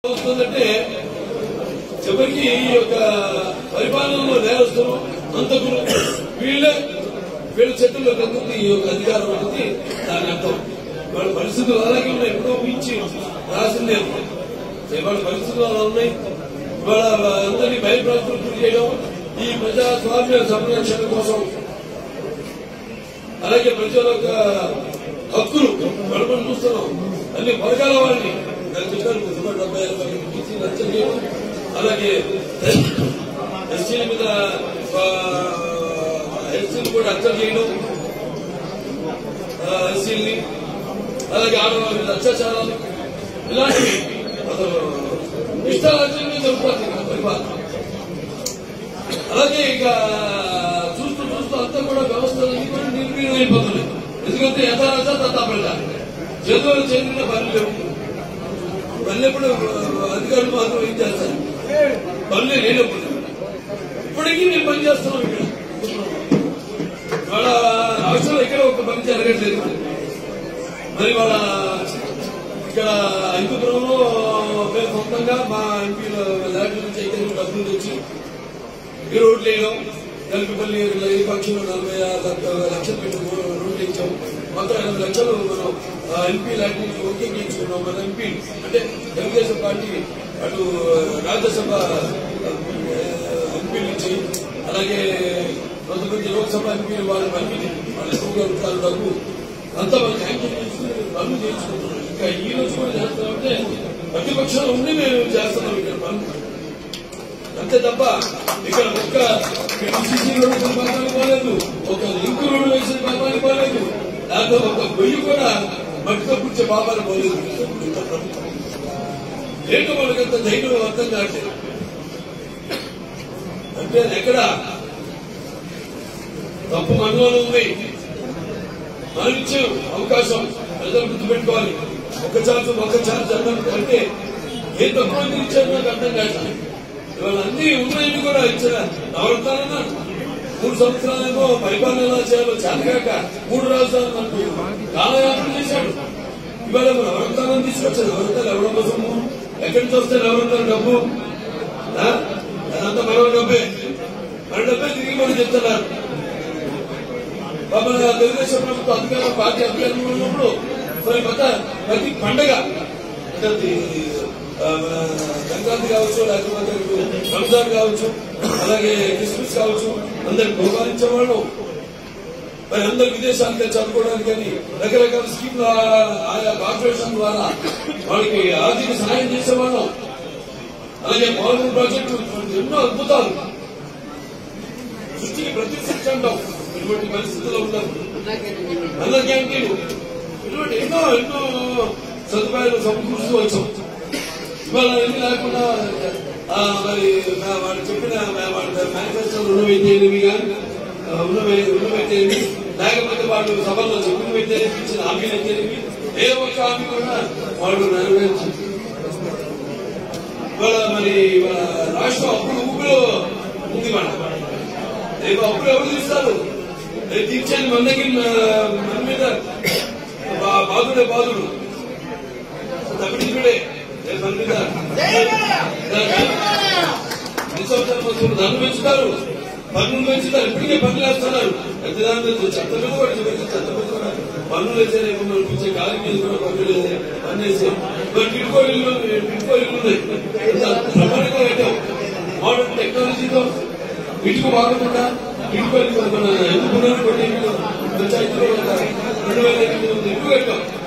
వస్తుందంటే చివరికి ఈ యొక్క పరిపాలనలో నేరస్తులు అంతకులు వీళ్ళే వీళ్ళ చేతుల్లో కలుగుతుంది ఈ యొక్క అధికారం అనేది దాని అర్థం వాళ్ళ పరిస్థితులు అలాగే ఉన్నాయి ఎప్పుడో ఊహించి రాసిందే వాళ్ళ పరిస్థితులు అలా ఉన్నాయి ఇవాళ అందరినీ భయప్రాంతులు గురి చేయడం ఈ ప్రజాస్వామ్య సంరక్షణ కోసం అలాగే ప్రజల యొక్క హక్కులు గడపని చూస్తున్నాం అన్ని వర్గాల వారిని నేను చెప్పాను సుమారు డెబ్బై ఐదు మంది బీసీ రచన చేయడం అలాగే ఎస్సీల మీద ఎస్సీలు కూడా హత్య చేయడం ఎస్సీల్ని అలాగే ఆడవాళ్ళ మీద అత్యాచారాలు ఇలాంటివి అసలు ఇష్టారాజ్యంగా జరుగుతుంది ఇక్కడ పరిపాలన అలాగే ఇక చూస్తూ చూస్తూ అంతా కూడా వ్యవస్థలన్నీ కూడా నిర్వీర్యం అయిపోతున్నాయి ఎందుకంటే యథారాజా తథా ప్రజ చేతులు చెందిన పనులు లేవు పనులు ఎప్పుడు అధికారులు మాత్రం ఏం చేస్తారు పనులే లేనప్పుడు ఇప్పటికీ మేము పని చేస్తున్నాం ఇక్కడ వాళ్ళ రాష్ట్రంలో ఇక్కడ ఒక పని జరగట్లేదు మరి వాళ్ళ ఇక్కడ హిందూపురంలో మేము సొంతంగా మా ఎంపీల లాటరీ చైతన్యం డబ్బులు తెచ్చి ఈ రోడ్లు వేయడం కలిపిపల్లి ఈ పక్షులు నలభై ఆరు లక్ష- లక్షలు పెట్టి రో- రోడ్లు ఇచ్చాం మొత్తం ఎనభై లక్షలు మనం ఆ, ఎంపీ లాంటి ఓకే చేయించుకున్నాం మన ఎంపీ అంటే తెలుగుదేశం పార్టీ అటు రాజ్యసభ ఆ, ఎంపీలు ఇచ్చి అలాగే కొంతమంది లోక్సభ ఎంపీలు వాళ్ళు పంపిణీ వాళ్ళు ఎక్కువగా ఉంటారు డబ్బు అంతా వాళ్ళు శాంక్షన్ చేసుకుని పనులు చేయించుకుంటున్నారు ఇంకా ఈ రోజు కూడా చేస్తామంటే ప్రతిపక్షాలు ఉండి మేము చేస్తున్నాం ఇక్కడ పనులు అంతే తప్ప ఇక్కడ ఒక్క సీసీ రోడ్డు పాపానికి పోలేదు ఒక లింక్ రోడ్డు వేసిన పాపానికి పోలేదు దాంట్లో ఒక గొయ్యి కూడా మట్టితో కూర్చే పాపాలు పోలేదు ఇంత ప్రభుత్వం ఏంటో మనకంత ధైర్యం అర్థం కావట్లేదు అంటే అది ఎక్కడ తప్పు మనలోనే ఉంది మనం ఇచ్చే అవకాశం ప్రజలు గుర్తుపెట్టుకోవాలి ఒక ఛాన్స్ ఒక ఛాన్స్ అర్థం అంటే ఏ తక్కువ ఎందుకు ఇచ్చారు నాకు అర్థం కాదు ఇవాళ అన్ని ఉన్నాయని కూడా ఇచ్చిన నవరత్నాలన్నా మూడు సంవత్సరాలేమో పరిపాలన ఎలా చేయాలో చేతకాక మూడు రాజధానులు అంటూ కాలయాపన చేశాడు ఇవాళ నవరత్నాలను తీసుకొచ్చారు నవరత్నాలు ఎవరి కోసము ఎక్కడి నుంచి వస్తే నవరత్నాలు డబ్బు ఆ? అదంతా మరో డబ్బే మన డబ్బే తిరిగి మనం చెప్తున్నారు పాపం తెలుగుదేశం ప్రభుత్వం అధికారం పార్టీ అధికారంలో ఉన్నప్పుడు మరి కొత్త ప్రతి పండగ అంటే అది, ఆ, మన సంక్రాంతి కావచ్చు లేకపోతే రంజాన్ కావచ్చు అలాగే క్రిస్మస్ కావచ్చు అందరికి బహుమానించేవాళ్ళు మరి అందరు విదేశానికి చదువుకోవడానికి కానీ రకరకాల స్కీమ్లు ఆ- ఆయా కార్పొరేషన్ ద్వారా వాళ్ళకి ఆర్థిక సహాయం చేసేవాళ్ళం అలాగే పోలవరం ప్రాజెక్టు ఎన్నో అద్భుతాలు సృష్టికి ప్రతి శిక్షండం ఇటువంటి పరిస్థితుల్లో ఉన్నారు అన్న క్యాంటీన్ ఇటువంటి ఎన్నో ఎన్నో సదుపాయాలు సమకూరుస్తూ వచ్చాం ఇవాళ ఏమి లేకుండా ఆ, మరి మా- వాడు చెప్పిన మా- వాడి మేనిఫెస్టో రుణమైతేనేమి కానీ రుణమై రుణమైతేనేమి లేకపోతే వాళ్ళు సభల్లో చెప్పినవైతేనేమి ఇచ్చిన హామీలు అయితేనేమి ఏ ఒక్క హామీ కూడా వాళ్ళు నెరవేర్చు ఇవాళ మరి ఇవాళ రాష్ట్రం అప్పుడు ఊపిలో ఉంది మన రేపు అప్పుడు ఎవరు తీస్తారు రేపు తీర్చాను మన దగ్గర మన- మన మీద బా- బాధుడే బాధుడు తమిళుడే రేపు మన మీద ఎన్ని సంవత్సరాల వస్తువులు ధనం పెంచుతారు పన్నులు పెంచుతారు ఇప్పటికే పన్నులు వేస్తున్నారు పెద్దదాని చెత్త మీద కూడా చివరికి చెత్త మీద కూడా పన్నులు వేసే రేపు ఇచ్చే గాలి మీద కూడా పన్నులు వేసే పన్ను వేసే మరి టిడ్కో ఇల్లు టిడ్కో ఇల్లు ఉన్నాయి ఎంత బ్రహ్మాండంగా పెట్టాం మోడర్న్ టెక్నాలజీతో ఇటుకు వాడకుండా ఇటుకు మన ఎందుకున్నారు కొన్ని పంచాయతీలో రెండు వేల ఎనిమిది వందల ఇల్లు కట్టాం